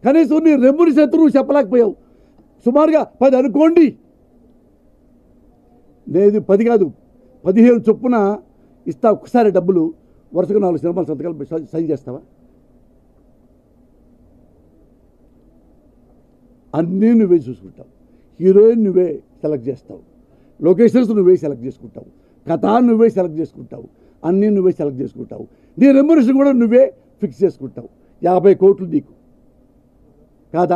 కనీసం నీ రెమ్ముని శత్రువు చెప్పలేకపోయావు సుమారుగా పది అనుకోండి లేదు పది కాదు పదిహేను చొప్పున ఇస్తా ఒక్కసారి డబ్బులు వరుసగా నాలుగు సినిమాలు సంతకాలు పెట్టి సైన్ చేస్తావా అన్నీ నువ్వే చూసుకుంటావు హీరోయిన్ నువ్వే సెలెక్ట్ చేస్తావు లొకేషన్స్ నువ్వే సెలెక్ట్ చేసుకుంటావు కథ నువ్వే సెలెక్ట్ చేసుకుంటావు అన్నీ నువ్వే సెలెక్ట్ చేసుకుంటావు నీ రెమ్యునరేషన్ కూడా నువ్వే ఫిక్స్ చేసుకుంటావు యాభై కోట్లు నీకు కాదా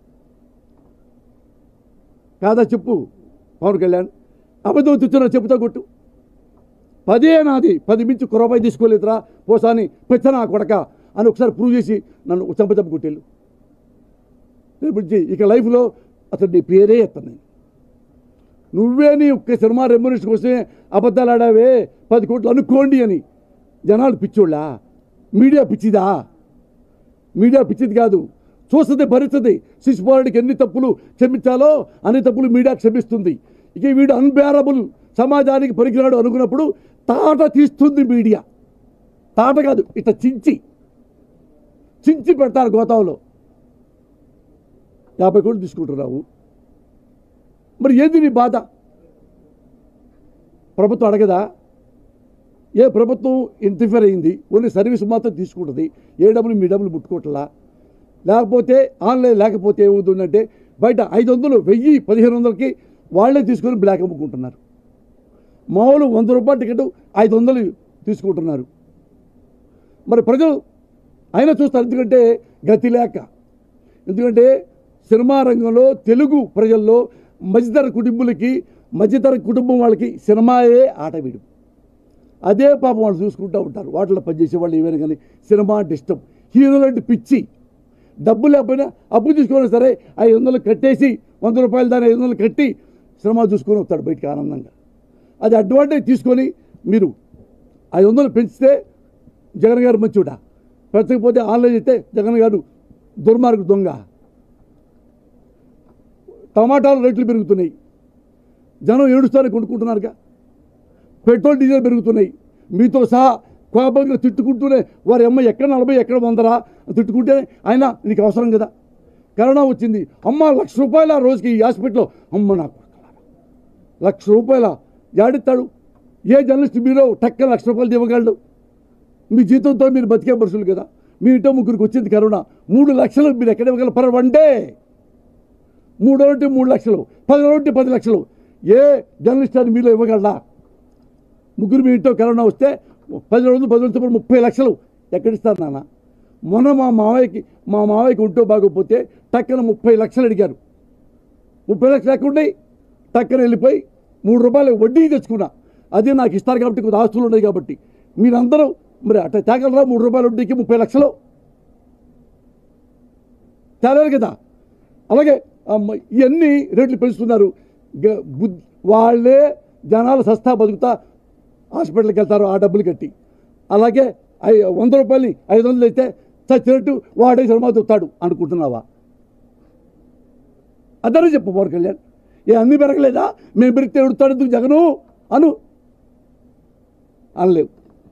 కాదా చెప్పు పవన్ కళ్యాణ్ అబద్ధం తెచ్చున్నా చెబుతా కొట్టు పదే నాది పది మించి ఒక్క రూపాయి తీసుకోలేదురా పోసాని పెచ్చనా కొడక అని ఒకసారి ప్రూవ్ చేసి నన్ను చంప చంప కొట్టేళ్ళు రేపు నుంచి ఇక లైఫ్లో అసలు నీ పేరే ఎత్తాను నేను నువ్వే నీ ఒక్క సినిమా రెమ్యునేషన్ కోసమే అబద్ధాలు ఆడావే పది కోట్లు అనుకోండి అని జనాలు పిచ్చోళ్ళా మీడియా పిచ్చిదా మీడియా పిచ్చిది కాదు చూస్తుంది భరిస్తుంది శిశుపాలుడికి ఎన్ని తప్పులు క్షమించాలో అన్ని తప్పులు మీడియా క్షమిస్తుంది ఇక వీడు అన్బేరబుల్ సమాజానికి పనికిరాడు అనుకున్నప్పుడు తాట తీస్తుంది మీడియా తాట కాదు ఇట్లా చించి చించి పెడతారు గోతాంలో యాభై కోట్లు తీసుకుంటున్నావు మరి ఏంది నీ బాధ ప్రభుత్వం అడగదా ఏ ప్రభుత్వం ఇంటర్ఫియర్ అయింది ఓన్లీ సర్వీస్ మాత్రం తీసుకుంటుంది ఏ డబ్బులు మీ డబ్బులు ముట్టుకోవట్లా లేకపోతే ఆన్లైన్ లేకపోతే ఏమవుతుందంటే బయట ఐదు వందలు వెయ్యి పదిహేను వందలకి వాళ్ళే తీసుకొని బ్లాక్ అమ్ముకుంటున్నారు మామూలు వంద రూపాయల టికెట్ ఐదు వందలు తీసుకుంటున్నారు మరి ప్రజలు అయినా చూస్తారు ఎందుకంటే గతి లేక ఎందుకంటే సినిమా రంగంలో తెలుగు ప్రజల్లో మధ్యతర కుటుంబులకి మధ్యతర కుటుంబం వాళ్ళకి సినిమాయే ఆట వీడు అదే పాపం వాళ్ళు చూసుకుంటూ ఉంటారు వాటిలో పనిచేసే వాళ్ళు ఏమైనా కానీ సినిమా అంటే ఇష్టం హీరోలు అంటే పిచ్చి డబ్బు లేకపోయినా అప్పు తీసుకొని సరే ఐదు వందలు కట్టేసి వంద రూపాయలు దాని ఐదు వందలు కట్టి సినిమా చూసుకొని వస్తాడు బయటికి ఆనందంగా అది అడ్వాంటేజ్ తీసుకొని మీరు ఐదు వందలు పెంచితే జగన్ గారు మంచివాడ పెంచకపోతే ఆన్లైన్ అయితే జగన్ గారు దుర్మార్గు దొంగ టమాటాలు రేట్లు పెరుగుతున్నాయి జనం ఏడుస్తారని కొనుక్కుంటున్నారుగా పెట్రోల్ డీజిల్ పెరుగుతున్నాయి మీతో సహా కోపంగా తిట్టుకుంటూనే వారి అమ్మ ఎక్కడ నలభై ఎక్కడ వందరా తిట్టుకుంటే అయినా నీకు అవసరం కదా కరోనా వచ్చింది అమ్మ లక్ష రూపాయల ఆ రోజుకి ఈ హాస్పిటల్లో అమ్మ నాకు లక్ష రూపాయల జాడిస్తాడు ఏ జర్నలిస్ట్ మీరు టక్క లక్ష రూపాయలు ఇవ్వగలడు మీ జీతంతో మీరు బతికే మనుషులు కదా మీ ఇంట్లో ముగ్గురికి వచ్చింది కరోనా మూడు లక్షలు మీరు ఎక్కడ ఇవ్వగలరు పర్ వన్ డే మూడు రోజుంటే మూడు లక్షలు పది రోజుంటే పది లక్షలు ఏ జర్నలిస్ట్ అని మీలో ఇవ్వగలరా ముగ్గురు మీ ఇంట్లో కరోనా వస్తే పది రోజులు పది రోజులతో పాటు ముప్పై లక్షలు ఎక్కడిస్తారు నాన్న మొన్న మా మావయ్యకి మా మావయ్యకి ఉంటో బాగోకపోతే టక్కన ముప్పై లక్షలు అడిగారు ముప్పై లక్షలు ఎక్కడున్నాయి టక్కన వెళ్ళిపోయి మూడు రూపాయలు వడ్డీ తెచ్చుకున్నా అదే నాకు ఇస్తారు కాబట్టి కొద్ది ఆస్తులు ఉన్నాయి కాబట్టి మీరందరూ మరి అట్లా తేగలరా మూడు రూపాయల వడ్డీకి ముప్పై లక్షలు తేలేరు కదా అలాగే అమ్మ, ఇవన్నీ రేట్లు పెంచుతున్నారు గ- బుద్- వాళ్ళే జనాలు సస్తా బతుకుతా హాస్పిటల్కి వెళ్తారు ఆ డబ్బులు కట్టి అలాగే ఐ వంద రూపాయలని ఐదు వందలు అయితే చచ్చినట్టు వాడే సినిమా చూస్తాడు అనుకుంటున్నావా అదనే చెప్పు పవన్ కళ్యాణ్ ఏ అన్ని పెరగలేదా మేము పెరిగితే ఎడుతాడు ఎందుకు జగను అను అనలేవు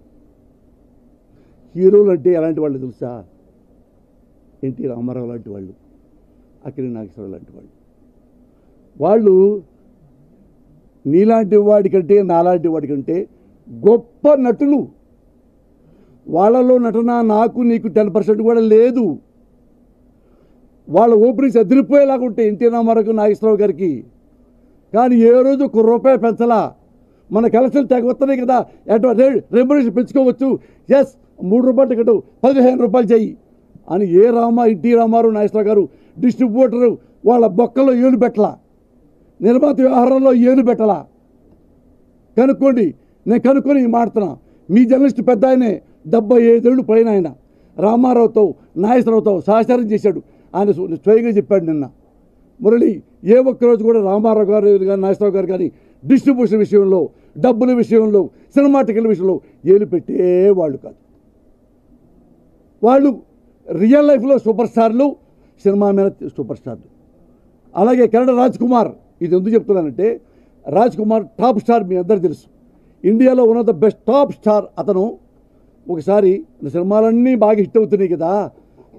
హీరోలు అంటే ఎలాంటి వాళ్ళు తెలుసా ఎన్టీ రామారావు లాంటి వాళ్ళు అక్కిరి నాగేశ్వరరావు లాంటి వాళ్ళు వాళ్ళు నీలాంటి వాడికంటే నాలాంటి వాడికంటే గొప్ప నటులు వాళ్ళలో నటన నాకు నీకు టెన్ పర్సెంట్ కూడా లేదు వాళ్ళ ఓపెనింగ్స్ అదిరిపోయేలాగా ఉంటాయి ఎన్టీ రామారావు నాగేశ్వరరావు గారికి కానీ ఏ రోజు ఒక రూపాయి పెంచలా మన కలెక్షన్ తెగ వస్తున్నాయి కదా ఎటు రెమ్యునేషన్ పెంచుకోవచ్చు ఎస్ మూడు రూపాయలు టికెట్ పదిహేను రూపాయలు చెయ్యి అని ఏ రామ ఎన్టీ రామారావు నాగేశ్వరరావు గారు డిస్ట్రిబ్యూటరు వాళ్ళ బొక్కలో ఏలు పెట్టలా నిర్మాత వ్యవహారంలో ఏలు పెట్టలా కనుక్కోండి నేను కనుక్కొని మాడుతున్నా మీ జర్నలిస్ట్ పెద్ద ఆయనే డెబ్బై ఐదేళ్ళు పైన ఆయన రామారావుతో నాగేశ్వరరావుతో సహచారం చేశాడు ఆయన స్వ- స్వయంగా చెప్పాడు నిన్న మురళి ఏ ఒక్కరోజు కూడా రామారావు గారు కానీ నాగేశ్వరరావు గారు కానీ డిస్ట్రిబ్యూషన్ విషయంలో డబ్బుల విషయంలో సినిమా టికెట్ల విషయంలో ఏలు పెట్టేవాళ్ళు కాదు వాళ్ళు రియల్ లైఫ్లో సూపర్ స్టార్లు సినిమా మీద సూపర్ స్టార్లు అలాగే కన్నడ రాజ్ కుమార్ ఇది ఎందుకు చెప్తున్నానంటే రాజ్ కుమార్ టాప్ స్టార్ మీ అందరు తెలుసు ఇండియాలో one of the best top star అతను ఒకసారి సినిమాలన్నీ బాగా హిట్ అవుతున్నాయి కదా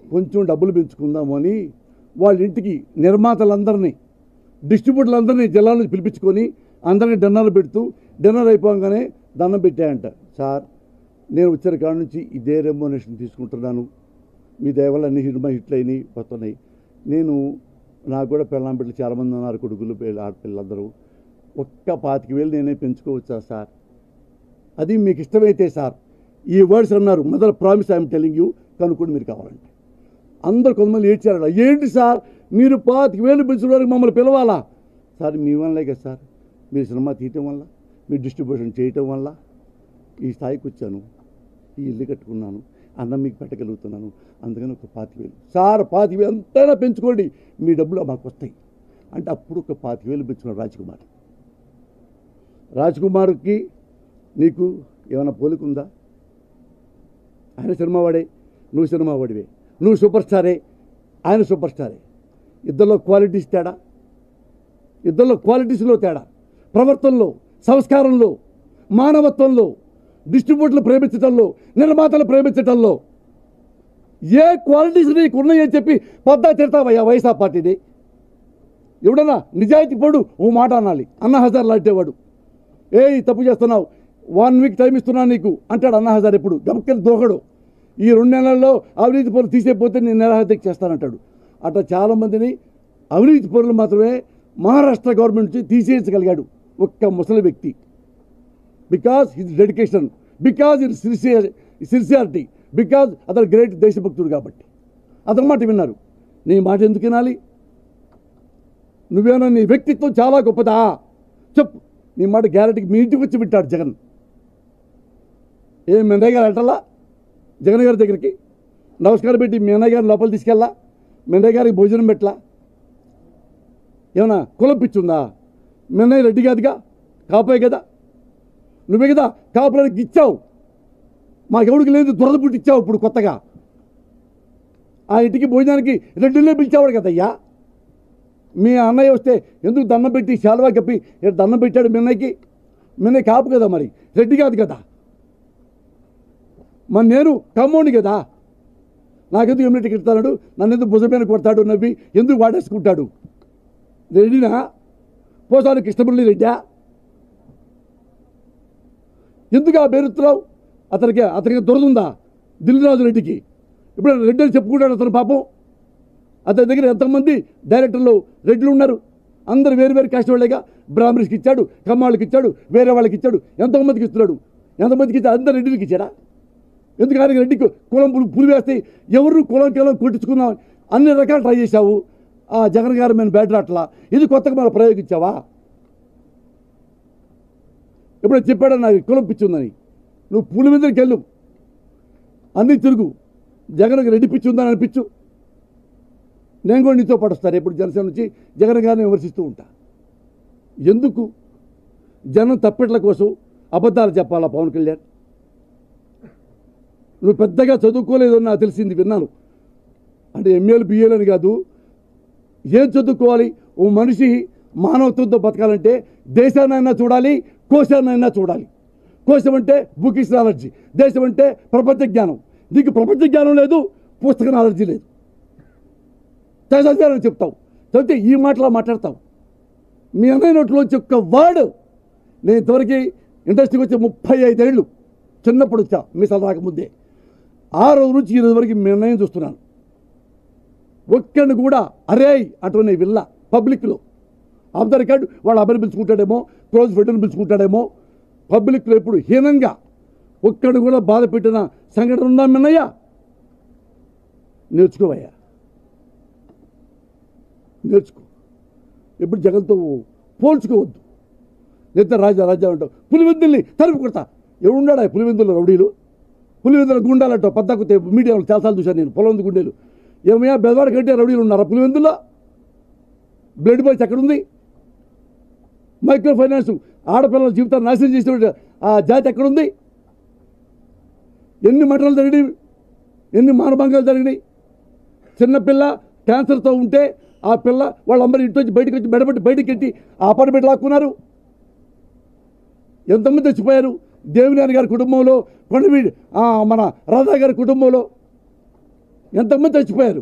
కొంచెం డబ్బులు పెంచుకుందాము అని వాళ్ళ ఇంటికి నిర్మాతలందరినీ డిస్ట్రిబ్యూటర్లందరినీ జిల్లా నుంచి పిలిపించుకొని అందరినీ డిన్నర్ పెడుతూ డిన్నర్ అయిపోగానే దండం పెట్టాయంట సార్ నేను వచ్చిన కాడ నుంచి ఇదే రెమ్యునరేషన్ తీసుకుంటున్నాను మీ దయవల్ల అన్ని సినిమా హిట్లు అయినాయి వస్తున్నాయి నేను నాకు కూడా పెళ్ళాం బిడ్డలు చాలామంది ఉన్నారు కొడుకులు పిల్ల- ఆడపిల్లలందరూ ఒక్క పాతిక వేలు నేనే పెంచుకోవచ్చా సార్ అది మీకు ఇష్టమైతే సార్ ఈ వర్డ్స్ అన్నారు mother promise I'm telling you కనుక్కోండి మీరు కావాలంటే అందరు కొంతమంది ఏడ్చారట ఏంటి సార్ మీరు పాతిక వేలు పెంచడానికి మమ్మల్ని పిలవాలా సార్ మీ వల్లే కదా సార్ మీరు సినిమా తీయటం వల్ల మీరు డిస్ట్రిబ్యూషన్ చేయటం వల్ల ఈ స్థాయికి వచ్చాను ఈ ఇల్లు కట్టుకున్నాను అన్నం మీకు పెట్టగలుగుతున్నాను అందుకని ఒక పాతిక వేలు సార్ పాతిక వేలు ఎంతైనా పెంచుకోండి మీ డబ్బులు మాకు వస్తాయి అంటే అప్పుడు ఒక పాతిక వేలు పెంచుకున్నాడు రాజ్కుమార్ రాజ్కుమార్కి నీకు ఏమైనా పోలికుందా ఆయన సినిమా వాడే నువ్వు సినిమా వాడివే నువ్వు సూపర్ స్టారే ఆయన సూపర్ స్టారే ఇద్దరిలో క్వాలిటీస్ తేడా ఇద్దరిలో క్వాలిటీస్లో తేడా ప్రవర్తనలో సంస్కారంలో మానవత్వంలో డిస్ట్రిబ్యూటర్లు ప్రేమించటంలో నిర్మాతలు ప్రేమించటంలో ఏ క్వాలిటీస్ నీకు ఉన్నాయని చెప్పి పొద్దా తిడతావయ్యా వైఎస్ఆర్ పార్టీని ఎవడన్నా నిజాయితీ పడు ఓ మాట అనాలి అన్న హజార్ లాంటేవాడు ఏ తప్పు చేస్తున్నావు వన్ వీక్ టైం ఇస్తున్నాను నీకు అంటాడు అన్న హజార్ ఎప్పుడు గమక్కని దూకడు ఈ రెండు నెలల్లో అవినీతి పనులు తీసేపోతే నేను నిరాహత్య చేస్తానంటాడు అట్లా చాలామందిని అవినీతి పనులు మాత్రమే మహారాష్ట్ర గవర్నమెంట్ నుంచి తీసేయించగలిగాడు ఒక్క ముసలి వ్యక్తి because his dedication because it sincere sincerity because అతను గ్రేట్ దేశభక్తుడు కాబట్టి అతని మాట విన్నారు నీ మాట ఎందుకు వినాలి నువ్వేనా నీ వ్యక్తిత్వం చాలా గొప్పదా చెప్పు నీ మాట గ్యారెంటీకి మీ ఇంటికి వచ్చి వింటాడు జగన్ ఏ మీ అన్నయ్య గారు అంటలా జగన్ గారి దగ్గరికి నమస్కారం పెట్టి మీ అన్నయ్య గారిని లోపల తీసుకెళ్ళా మీ అన్నయ్య గారికి భోజనం పెట్టలా ఏమన్నా కులం పిచ్చుందా మీ అన్నయ్య రెడ్డి కాదుగా కాపాయి కదా నువ్వే కదా కాపురానికి ఇచ్చావు మాకెవడికి లేదు దురద పుట్టి ఇచ్చావు ఇప్పుడు కొత్తగా ఆ ఇంటికి భోజనానికి రెడ్డిలో పిలిచావాడు కదయ్యా మీ అన్నయ్య వస్తే ఎందుకు దండం పెట్టి శాలువా కప్పి ఈడ దండం పెట్టాడు మీ అన్నయ్యకి మీ అన్నయ్య కాపు కదా మరి రెడ్డి కాదు కదా మరి నేను కమ్మోని కదా నాకెందుకు ఎమ్మెల్యే టికెట్ ఇస్తాడు నన్ను ఎందుకు భుజమైన కొడతాడు నవ్వి ఎందుకు వాడేసుకుంటాడు రెడ్డినా పోసాను కృష్ణమురళి రెడ్డా ఎందుకు ఆ బెరుతున్నావు అతనికి అతనికి దొరదుందా దిల్రాజు రెడ్డికి ఇప్పుడు రెడ్డి అని చెప్పుకుంటాడు అతను పాపం అతని దగ్గర ఎంతమంది డైరెక్టర్లు రెడ్లు ఉన్నారు అందరు వేరు వేరు కాస్ట్ వాళ్ళేగా బ్రాహ్మణ్స్కి ఇచ్చాడు కమ్మాళ్ళకి ఇచ్చాడు వేరే వాళ్ళకి ఇచ్చాడు ఎంతమందికి ఇస్తున్నాడు ఎంతమందికి ఇచ్చాడు అందరు రెడ్డికి ఇచ్చాడా ఎందుకు ఆయనకి రెడ్డికి కులం పులి పులి వేస్తే ఎవరు కులం కేలం కొట్టించుకుందాం అన్ని రకాలు ట్రై చేశావు ఆ జగన్ గారు మేము బ్యాటర్ అట్లా ఇది కొత్తగా మనం ప్రయోగించావా ఎప్పుడో చెప్పాడు నాకు కులం పిచ్చి ఉందని నువ్వు పులి మీదకి వెళ్ళు అన్నీ తిరుగు జగన్కి రెడ్డి పిచ్చి ఉందని అనిపించు నేను కూడా నీతో పాటు వస్తాను ఎప్పుడు జనసేన నుంచి జగన్ గారిని విమర్శిస్తూ ఉంటా ఎందుకు జనం తప్పెట్ల కోసం అబద్ధాలు చెప్పాలా పవన్ కళ్యాణ్ నువ్వు పెద్దగా చదువుకోలేదు అని నాకు తెలిసింది విన్నాను అంటే ఎంఏలు బిఏలు అని కాదు ఏం చదువుకోవాలి ఓ మనిషి మానవత్వంతో బతకాలంటే దేశాన్నైనా చూడాలి కోశాన్నైనా చూడాలి కోశం అంటే బుకిష్ నాలెడ్జీ దేశం అంటే ప్రపంచ జ్ఞానం నీకు ప్రపంచ జ్ఞానం లేదు పుస్తక నాలెడ్జీ లేదు చదివారని చెప్తావు చదివితే ఈ మాటలా మాట్లాడతావు మీ అన్నయ్య నోట్లోంచి ఒక్క వర్డ్ నేను ఇంతవరకు ఇండస్ట్రీకి వచ్చి ముప్పై ఐదేళ్ళు చిన్నప్పుడు వచ్చా మీసాలు రాకముందే ఆ రోజు నుంచి ఈ రోజు వరకు మీ అన్నయ్యని చూస్తున్నాను ఒక్కడిని కూడా అరే అటువంటి విల్ల పబ్లిక్లో ఆఫ్ ద రికార్డు వాడు అబ్బాయిని పిలుచుకుంటాడేమో క్లోజ్ ఫ్రెండ్ని పిలుచుకుంటాడేమో పబ్లిక్లో ఎప్పుడు హీనంగా ఒక్కడు కూడా బాధ పెట్టిన సంఘటన ఉందా మిన్నయ్య నేర్చుకోవయ్యా నేర్చుకో ఎప్పుడు జగన్తో పోల్చుకోవద్దు లేదా రాజా రాజా అంటావు పులివెందుల్ని తలుపు కొడతా ఎవడున్నాడా పులివెందుల రౌడీలు పులివెందుల గుండాలంటావు పద్దాకు మీడియాలో చాలాసార్లు చూశాను నేను పొలం గుండెలు ఏమయ్యా బెదవాడ కంటే రౌడీలు ఉన్నారా పులివెందుల్లో బ్లడ్ బాయ్స్ ఎక్కడుంది మైక్రో ఫైనాన్స్ ఆడపిల్లల జీవితాన్ని నాశనం చేసిన ఆ జాతి ఎక్కడుంది ఎన్ని మటలు జరిగినాయి ఎన్ని మానభంగాలు జరిగినాయి చిన్నపిల్ల క్యాన్సర్తో ఉంటే ఆ పిల్ల వాళ్ళందరూ ఇంటి వచ్చి బయటకు వచ్చి మెడబెట్టి బయటకు ఎట్టి ఆ అపార్ట్మెంట్ లాక్కున్నారు ఎంతమంది చచ్చిపోయారు దేవినాని గారి కుటుంబంలో కొండవీడి ఆ, మన రాధా గారి కుటుంబంలో ఎంతమంది చచ్చిపోయారు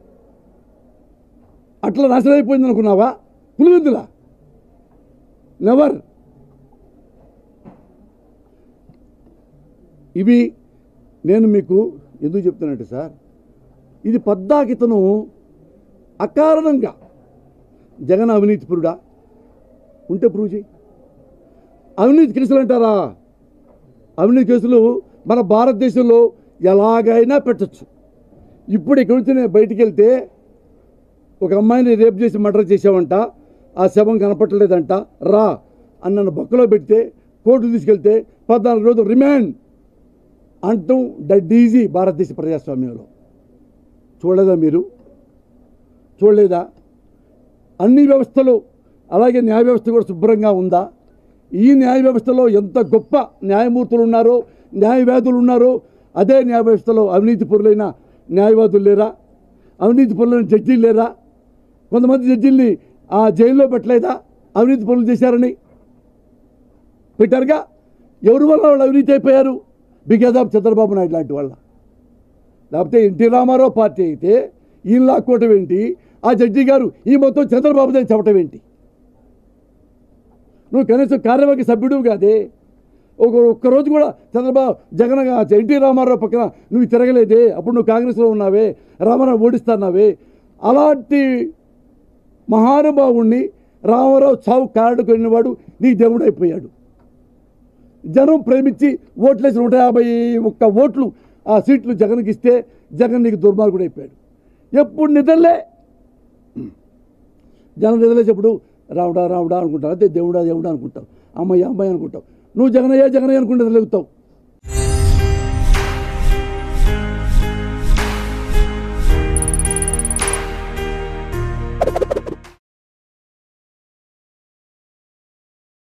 అట్లా నాశనం అయిపోయింది అనుకున్నావా పులివెందులా నెవర్ ఇవి నేను మీకు ఎందుకు చెప్తానంటే సార్ ఇది పద్దాకితను అకారణంగా జగన్ అవినీతిపరుడా ఉంటే ప్రూవ్ చేయి అవినీతి కేసులు అంటారా అవినీతి కేసులు మన భారతదేశంలో ఎలాగైనా పెట్టచ్చు ఇప్పుడు ఇక్కడి నుంచి నేను బయటికి వెళ్తే ఒక అమ్మాయిని రేప్ చేసి మర్డర్ చేసావంట ఆ శవం కనపట్టలేదంట రా అని నన్ను బొక్కలో పెడితే కోర్టు తీసుకెళ్తే పద్నాలుగు రోజులు రిమాండ్ అంటాం డడ్ ఈజీ భారతదేశ ప్రజాస్వామ్యంలో చూడలేదా మీరు చూడలేదా అన్ని వ్యవస్థలు అలాగే న్యాయ వ్యవస్థ కూడా శుభ్రంగా ఉందా ఈ న్యాయ వ్యవస్థలో ఎంత గొప్ప న్యాయమూర్తులు ఉన్నారో న్యాయవాదులు ఉన్నారో అదే న్యాయ వ్యవస్థలో అవినీతి పరులైన న్యాయవాదులు లేరా అవినీతి పరులైన జడ్జీలు లేరా కొంతమంది జడ్జీల్ని ఆ జైల్లో పెట్టలేదా అవినీతి పనులు చేశారని పెట్టారుగా ఎవరి వల్ల వాళ్ళు అవినీతి అయిపోయారు బికాజ్ ఆఫ్ చంద్రబాబు నాయుడు లాంటి వాళ్ళ లేకపోతే ఎన్టీ రామారావు పార్టీ అయితే ఈయన లాక్కోవటం ఏంటి ఆ జడ్జి గారు ఈ మొత్తం చంద్రబాబుదని చెప్పటం ఏంటి నువ్వు కనీసం కార్యవర్గ సభ్యుడు కాదే ఒక ఒక్కరోజు కూడా చంద్రబాబు జగన్ గా- ఎన్టీ రామారావు పక్కన నువ్వు తిరగలేదే అప్పుడు నువ్వు కాంగ్రెస్లో ఉన్నావే రామారావు ఓడిస్తున్నావే అలాంటి మహానుభావుణ్ణి రామారావు చావు కారడు కొనివాడు నీ దేవుడు అయిపోయాడు జనం ప్రేమించి ఓట్లేసి నూట యాభై ఒక్క ఓట్లు ఆ సీట్లు జగన్కి ఇస్తే జగన్ నీకు దుర్మార్గుడు అయిపోయాడు ఎప్పుడు నిద్రలే జనం నిద్రలేసేప్పుడు రావుడా రావుడా అనుకుంటావు అదే దేవుడా దేవుడా అనుకుంటావు అమ్మాయి అమ్మాయి అనుకుంటావు నువ్వు జగనయ్య జగనయ్య అనుకుంటే నిద్రలేగుతావు